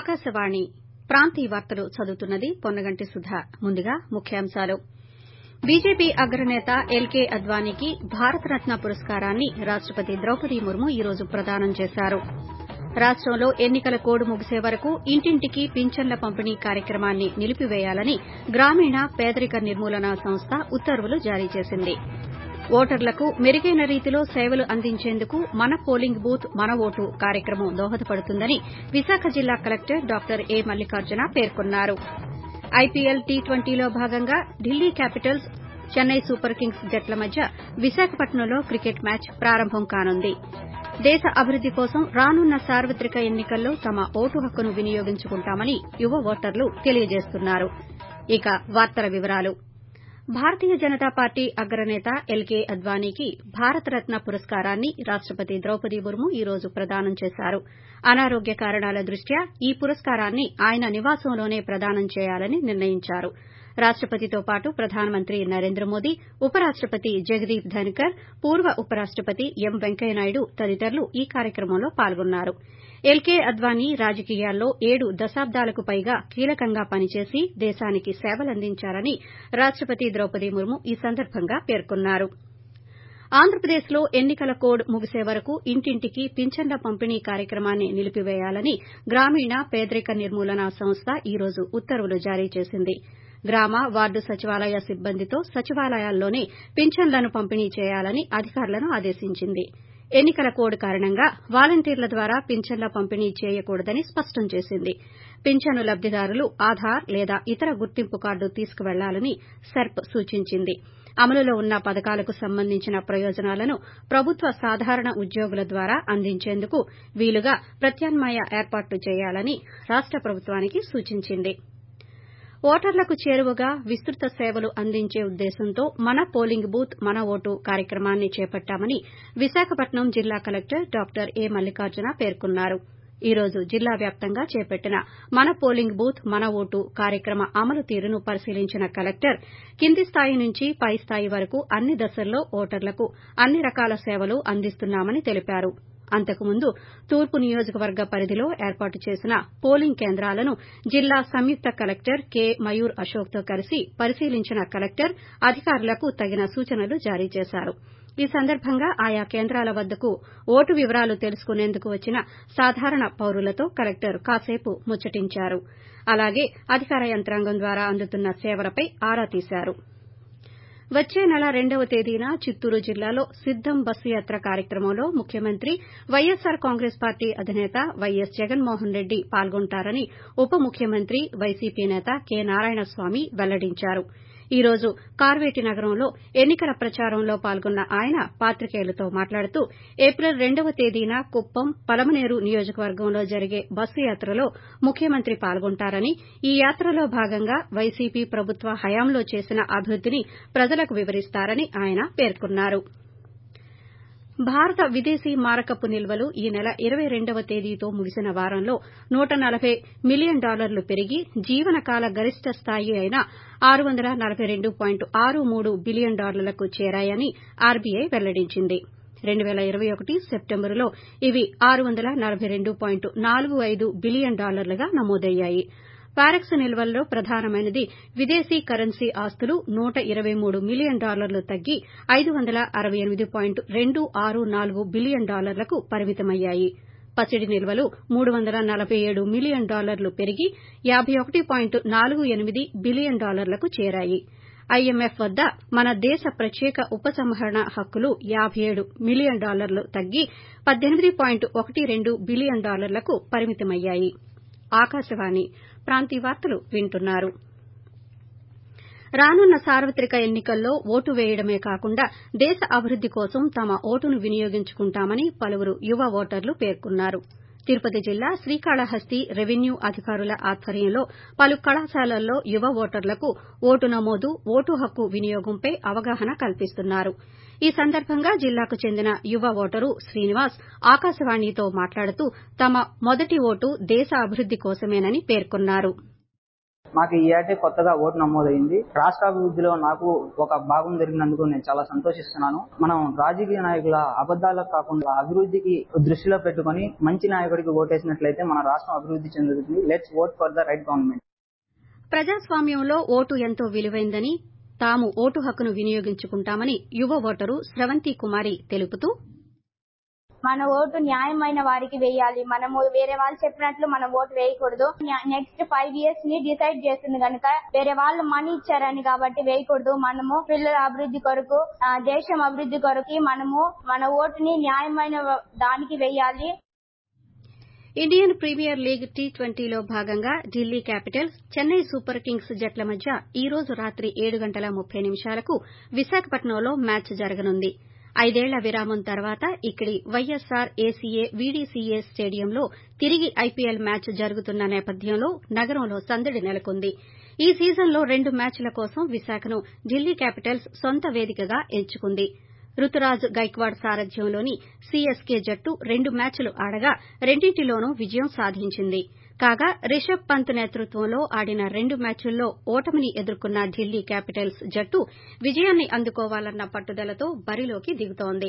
ఆకాశవాణి ప్రాంతీయ వార్తలు చదువుతున్నది పొన్నగంటి సుధ ముందుగా ముఖ్యాంశాలు బీజేపీ అగ్రనేత ఎల్కే అద్వానీకి భారతరత్న పురస్కారాన్ని రాష్టపతి ద్రౌపది ముర్ము ఈ రోజు ప్రదానం చేశారు రాష్టంలో ఎన్ని కల కోడ్ ముగిసే వరకు ఇంటింటికి పింఛన్ల పంపిణీ కార్యక్రమాన్ని నిలిపివేయాలని గ్రామీణ పేదరిక నిర్మూలన సంస్థ ఉత్తర్వులు జారీ చేసింది ఓటర్లకు మెరుగైన రీతిలో సేవలు అందించేందుకు మన పోలింగ్ బూత్ మన ఓటు కార్యక్రమం దోహదపడుతుందని విశాఖ జిల్లా కలెక్టర్ డాక్టర్ ఏ మల్లికార్జున పేర్కొన్నారు ఐపీఎల్ టీ ట్వంటీలో భాగంగా Delhi capitals Chennai super kings జట్ల మధ్య విశాఖపట్నంలో క్రికెట్ మ్యాచ్ ప్రారంభం కానుంది దేశ అభివృద్ది కోసం రానున్న సార్వత్రిక ఎన్ని కల్లో తమ ఓటు హక్కును వినియోగించుకుంటామని యువ ఓటర్లు తెలియజేస్తున్నారు ఇక వార్తల వివరాలు భారతీయ జనతా పార్టీ అగ్రనేత ఎల్కే అద్వానీకి భారతరత్న పురస్కారాన్ని రాష్టపతి ద్రౌపది ముర్ము ఈ రోజు ప్రదానం చేశారు అనారోగ్య కారణాల దృష్ట్యా ఈ పురస్కారాన్ని ఆయన నివాసంలోనే ప్రదానం చేయాలని నిర్ణయించారు రాష్టపతితో పాటు ప్రధానమంత్రి నరేంద్ర మోదీ ఉపరాష్టపతి జగదీప్ ధన్కర్ పూర్వ ఉపరాష్టపతి ఎం వెంకయ్యనాయుడు తదితరులు ఈ కార్యక్రమంలో పాల్గొన్నారు ఎల్కే అద్వానీ రాజకీయాల్లో ఏడు దశాబ్దాలకు పైగా కీలకంగా పనిచేసి దేశానికి సేవలందించారని రాష్టపతి ద్రౌపది ముర్ము ఈ సందర్భంగా పేర్కొన్నారు ఆంధ్రప్రదేశ్లో ఎన్ని కల కోడ్ ముగిసే వరకు ఇంటింటికి పింఛన్ల పంపిణీ కార్యక్రమాన్ని నిలిపివేయాలని గ్రామీణ పేదరిక నిర్మూలన సంస్థ ఈ రోజు ఉత్తర్వులు జారీ చేసింది గ్రామ వార్డు సచివాలయ సిబ్బందితో సచివాలయాల్లోనే పింఛన్లను పంపిణీ చేయాలని అధికారులను ఆదేశించింది ఎన్ని కల కోడ్ కారణంగా వాలంటీర్ల ద్వారా పింఛన్ల పంపిణీ చేయకూడదని స్పష్టం చేసింది పింఛను లబ్దిదారులు ఆధార్ లేదా ఇతర గుర్తింపు కార్డు తీసుకువెళ్లాలని సెర్ప్ సూచించింది అమలులో ఉన్న పథకాలకు సంబంధించిన ప్రయోజనాలను ప్రభుత్వ సాధారణ ఉద్యోగుల ద్వారా అందించేందుకు వీలుగా ప్రత్యామ్నాయ ఏర్పాట్లు చేయాలని రాష్ట ప్రభుత్వానికి సూచించింది ఓటర్లకు చేరువగా విస్తృత సేవలు అందించే ఉద్దేశంతో మన పోలింగ్ బూత్ మన ఓటు కార్యక్రమాన్ని చేపట్టామని విశాఖపట్నం జిల్లా కలెక్టర్ డాక్టర్ ఏ మల్లికార్జున పేర్కొన్నారు ఈ రోజు జిల్లా వ్యాప్తంగా చేపట్టిన మన పోలింగ్ బూత్ మన ఓటు కార్యక్రమ అమలు తీరును పరిశీలించిన కలెక్టర్ కింది స్థాయి నుంచి పై స్థాయి వరకు అన్ని దశల్లో ఓటర్లకు అన్ని రకాల సేవలు అందిస్తున్నామని తెలిపారు అంతకుముందు తూర్పు నియోజకవర్గ పరిధిలో ఏర్పాటు చేసిన పోలింగ్ కేంద్రాలను జిల్లా సంయుక్త కలెక్టర్ కె మయూర్ అశోక్తో కలిసి పరిశీలించిన కలెక్టర్ అధికారులకు తగిన సూచనలు జారీ చేశారు ఈ సందర్భంగా ఆయా కేంద్రాల వద్దకు ఓటు వివరాలు తెలుసుకునేందుకు వచ్చిన సాధారణ పౌరులతో కలెక్టర్ కాసేపు ముచ్చటించారు అలాగే అధికార యంత్రాంగం ద్వారా అందుతున్న సేవలపై ఆరా తీశారు వచ్చే నెల రెండవ తేదీన చిత్తూరు జిల్లాలో సిద్దం బస్సు యాత్ర కార్యక్రమంలో ముఖ్యమంత్రి వైఎస్సార్ కాంగ్రెస్ పార్టీ అధినేత వైఎస్ జగన్మోహన్ రెడ్డి పాల్గొంటారని ఉప ముఖ్యమంత్రి వైసీపీ నేత కె నారాయణస్వామి వెల్లడించారు ఈ రోజు కార్వేటి నగరంలో ఎన్ని కల ప్రచారంలో పాల్గొన్న ఆయన పాత్రికేయులతో మాట్లాడుతూ ఏప్రిల్ రెండవ తేదీన కుప్పం పలమనేరు నియోజకవర్గంలో జరిగే బస్సు యాత్రలో ముఖ్యమంత్రి పాల్గొంటారని ఈ యాత్రలో భాగంగా వైసీపీ ప్రభుత్వ హయాంలో చేసిన అభివృద్దిని ప్రజలకు వివరిస్తారని ఆయన పేర్కొన్నారు భారత విదేశీ మారకపు నిల్వలు ఈ నెల ఇరవై రెండవ తేదీతో ముగిసిన వారంలో నూట నలబై మిలియన్ డాలర్లు పెరిగి జీవనకాల గరిష్ట స్థాయి అయిన ఆరు వందల నలబై రెండు పాయింట్ ఆరు మూడు బిలియన్ డాలర్లకు చేరాయని ఆర్బీఐ వెల్లడించింది రెండు పేల ఇరవై ఒకటి సెప్టెంబరులో ఇవి ఆరు వందల నలబై రెండు పాయింట్ నాలుగు ఐదు బిలియన్ డాలర్లుగా నమోదయ్యాయి ఫారెక్స్ నిల్వల్లో ప్రధానమైనది విదేశీ కరెన్సీ ఆస్తులు నూట ఇరవై మూడు మిలియన్ డాలర్లు తగ్గి ఐదు వందల అరవై ఎనిమిది పాయింట్ రెండు ఆరు నాలుగు బిలియన్ డాలర్లకు పరిమితమయ్యాయి పసిడి నిల్వలు మూడు వందల నలబై ఏడు మిలియన్ డాలర్లు పెరిగి యాబై ఒకటి పాయింట్ నాలుగు ఎనిమిది బిలియన్ డాలర్లకు చేరాయి ఐఎంఎఫ్ వద్ద మన దేశ ప్రత్యేక ఉపసంహరణ హక్కులు యాబై ఏడు మిలియన్ డాలర్లు తగ్గి పద్దెనిమిది పాయింట్ ఒకటి రెండు బిలియన్ డాలర్లకు పరిమితమయ్యాయి ఆకాశవాణి ప్రాంతీయ వార్తలు వింటున్నారు రానున్న సార్వత్రిక ఎన్ని కల్లో ఓటు వేయడమే కాకుండా దేశ అభివృద్ది కోసం తమ ఓటును వినియోగించుకుంటామని పలువురు యువ ఓటర్లు పేర్కొన్నారు తిరుపతి జిల్లా శ్రీకాళహస్తి రెవెన్యూ అధికారుల ఆధ్వర్యంలో పలు కళాశాలల్లో యువ ఓటర్లకు ఓటు నమోదు ఓటు హక్కు వినియోగంపై అవగాహన కల్పిస్తున్నారు ఈ సందర్భంగా జిల్లాకు చెందిన యువ ఓటరు శ్రీనివాస్ ఆకాశవాణితో మాట్లాడుతూ తమ మొదటి ఓటు దేశ అభివృద్ది కోసమేనని పేర్కొన్నారు మాకు ఈ ఏటే కొత్తగా ఓటు నమోదైంది రాష్ట్రాభివృద్ధిలో నాకు ఒక భాగం జరిగినందుకు నేను చాలా సంతోషిస్తున్నాను మనం రాజకీయ నాయకుల అబద్దాలకు కాకుండా అభివృద్ధికి దృష్టిలో పెట్టుకుని మంచి నాయకుడికి ఓటేసినట్లయితే మన రాష్ట్రం అభివృద్ధి చెందుతుంది let's vote for the right government ప్రజాస్వామ్యంలో ఓటు ఎంతో విలువైందని తాము ఓటు హక్కును వినియోగించుకుంటామని యువ ఓటరు స్రవంతి కుమారి తెలుపుతూ మన ఓటు న్యాయమైన వారికి వేయాలి మనము వేరే వాళ్ళు చెప్పినట్లు మనం ఓటు వేయకూడదు నెక్స్ట్ ఫైవ్ ఇయర్స్ ని డిసైడ్ చేస్తుంది కనుక వేరే వాళ్ళు మనీ ఇచ్చారని కాబట్టి వేయకూడదు మనము పిల్లల అభివృద్ధి కొరకు ఆ, దేశం అభివృద్ధి కొరకు మనము మన ఓటుని న్యాయమైన దానికి వేయాలి ఇండియన్ ప్రీమియర్ లీగ్ టీ ట్వంటీలో భాగంగా Delhi capitals Chennai super kings జట్ల మధ్య ఈ రోజు రాత్రి ఏడు గంటల ముప్పై నిమిషాలకు విశాఖపట్నంలో మ్యాచ్ జరగనుంది ఐదేళ్ల విరామం తర్వాత ఇక్కడి వైఎస్సార్ ఏసీఏ వీడీసీఏ స్టేడియంలో తిరిగి ఐపీఎల్ మ్యాచ్ జరుగుతున్న నేపథ్యంలో నగరంలో సందడి నెలకొంది ఈ సీజన్లో రెండు మ్యాచ్ల కోసం విశాఖను ఢిల్లీ క్యాపిటల్స్ సొంత వేదికగా ఎంచుకుంది రుతురాజ్ గైక్వాడ్ సారథ్యంలోని సీఎస్కే జట్టు రెండు మ్యాచ్లు ఆడగా రెండింటిలోనూ విజయం సాధించింది కాగా రిషబ్ పంత్ నేతృత్వంలో ఆడిన రెండు మ్యాచ్ల్లో ఓటమిని ఎదుర్కొన్న ఢిల్లీ క్యాపిటల్స్ జట్టు విజయాన్ని అందుకోవాలన్న పట్టుదలతో బరిలోకి దిగుతోంది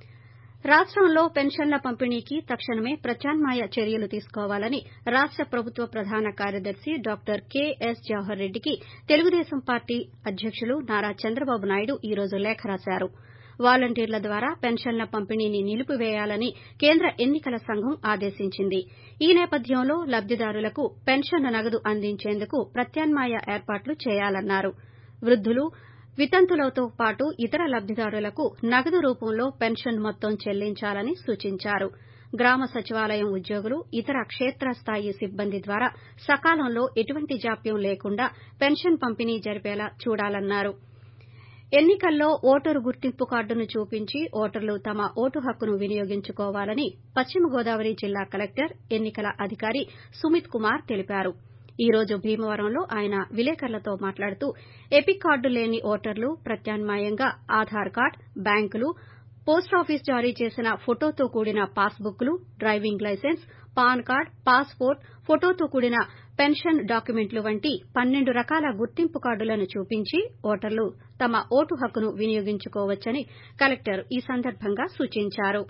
రాష్టంలో పెన్షన్ల పంపిణీకి తక్షణమే ప్రత్యామ్నాయ చర్యలు తీసుకోవాలని రాష్ట ప్రభుత్వ ప్రధాన కార్యదర్శి డాక్టర్ కెఎస్ జవహర్ రెడ్డికి తెలుగుదేశం పార్టీ అధ్యకులు నారా చంద్రబాబు నాయుడు ఈ రోజు లేఖ రాశారు వాలంటీర్ల ద్వారా పెన్షన్ల పంపిణీని నిలిపివేయాలని కేంద్ర ఎన్నికల సంఘం ఆదేశించింది ఈ నేపథ్యంలో లబ్దిదారులకు పెన్షన్ నగదు అందించేందుకు ప్రత్యామ్నాయ ఏర్పాట్లు చేయాలన్నారు వృద్దులు వితంతువులతో పాటు ఇతర లబ్దిదారులకు నగదు రూపంలో పెన్షన్ మొత్తం చెల్లించాలని సూచించారు గ్రామ సచివాలయం ఉద్యోగులు ఇతర క్షేత్రస్థాయి సిబ్బంది ద్వారా సకాలంలో ఎటువంటి జాప్యం లేకుండా పెన్షన్ పంపిణీ జరిపేలా చూడాలన్నారు ఎన్నికల్లో ఓటరు గుర్తింపు కార్డును చూపించి ఓటర్లు తమ ఓటు హక్కును వినియోగించుకోవాలని పశ్చిమ గోదావరి జిల్లా కలెక్టర్ ఎన్నికల అధికారి సుమిత్ కుమార్ తెలిపారు ఈ రోజు భీమవరంలో ఆయన విలేకరులతో మాట్లాడుతూ ఎపిక్ కార్డు లేని ఓటర్లు ప్రత్యామ్నాయంగా ఆధార్ కార్డు బ్యాంకులు పోస్టాఫీస్ జారీ చేసిన ఫోటోతో కూడిన పాస్ బుక్లు driving licence PAN card passport ఫోటోతో కూడిన పెన్షన్ డాక్యుమెంట్లు వంటి పన్నెండు రకాల గుర్తింపు కార్డులను చూపించి ఓటర్లు తమ ఓటు హక్కును వినియోగించుకోవచ్చని కలెక్టర్ ఈ సందర్భంగా సూచించారు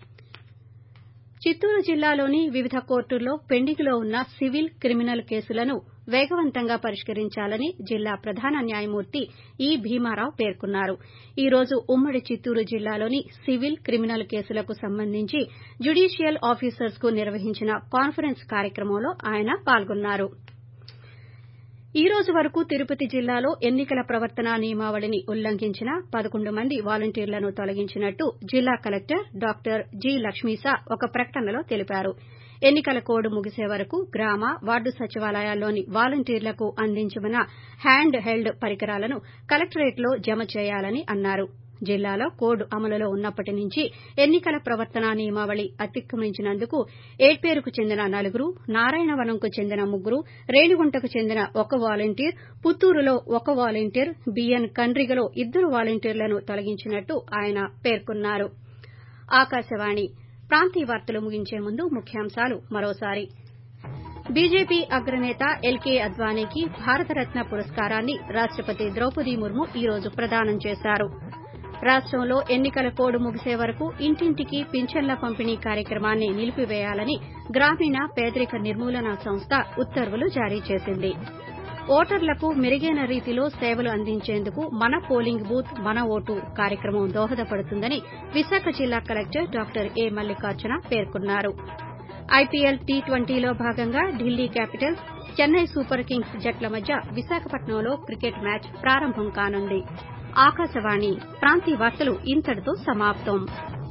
చిత్తూరు జిల్లాలోని వివిధ కోర్టుల్లో పెండింగ్లో ఉన్న సివిల్ క్రిమినల్ కేసులను వేగవంతంగా పరిష్కరించాలని జిల్లా ప్రధాన న్యాయమూర్తి ఈ భీమారావు పేర్కొన్నారు ఈ రోజు ఉమ్మడి చిత్తూరు జిల్లాలోని సివిల్ క్రిమినల్ కేసులకు సంబంధించి జ్యుడీషియల్ ఆఫీసర్స్ కు నిర్వహించిన కాన్ఫరెన్స్ కార్యక్రమంలో ఆయన పాల్గొన్నారు ఈ రోజు వరకు తిరుపతి జిల్లాలో ఎన్నికల ప్రవర్తనా నియమావళిని ఉల్లంఘించిన పదకొండు మంది వాలంటీర్లను తొలగించినట్టు జిల్లా కలెక్టర్ డాక్టర్ జి లక్ష్మీసా ఒక ప్రకటనలో తెలిపారు ఎన్నికల కోడ్ ముగిసే వరకు గ్రామ వార్డు సచివాలయాల్లోని వాలంటీర్లకు అందించమన్న హ్యాండ్ హెల్డ్ పరికరాలను కలెక్టరేట్లో జమ చేయాలని అన్నారు జిల్లాలో కోడ్ అమలులో ఉన్నప్పటి నుంచి ఎన్నికల ప్రవర్తనా నియమావళి అతిక్రమించినందుకు ఏడ్పేరుకు చెందిన నలుగురు నారాయణవనంకు చెందిన ముగ్గురు రేణిగుంటకు చెందిన ఒక వాలంటీర్ పుత్తూరులో ఒక వాలంటీర్ బిఎన్ కండ్రిగలో ఇద్దరు వాలంటీర్లను తొలగించినట్టు ఆయన పేర్కొన్నారు ఆకాశవాణి ప్రాంతీయ వార్తలు ముగించే ముందు ముఖ్యాంశాలు మరోసారి బీజేపీ అగ్రనేత ఎల్కే అద్వానీకి భారతరత్న పురస్కారాన్ని రాష్టపతి ద్రౌపది ముర్ము ఈ రోజు ప్రదానం చేశారు రాష్టంలో ఎన్నికల కోడ్ ముగిసే వరకు ఇంటింటికి పింఛన్ల పంపిణీ కార్యక్రమాన్ని నిలిపివేయాలని గ్రామీణ పేదరిక నిర్మూలన సంస్థ ఉత్తర్వులు జారీ చేసింది ఓటర్లకు మెరుగైన రీతిలో సేవలు అందించేందుకు మన పోలింగ్ బూత్ మన ఓటు కార్యక్రమం దోహదపడుతుందని విశాఖ జిల్లా కలెక్టర్ డాక్టర్ ఏ మల్లికార్జున పేర్కొన్నారు ఐపీఎల్ టీ ట్వంటీలో భాగంగా Delhi capitals Chennai super kings జట్ల మధ్య విశాఖపట్నంలో క్రికెట్ మ్యాచ్ ప్రారంభం కానుంది ఆకాశవాణి ప్రాంతీయ వార్తలు ఇంతటితో సమాప్తం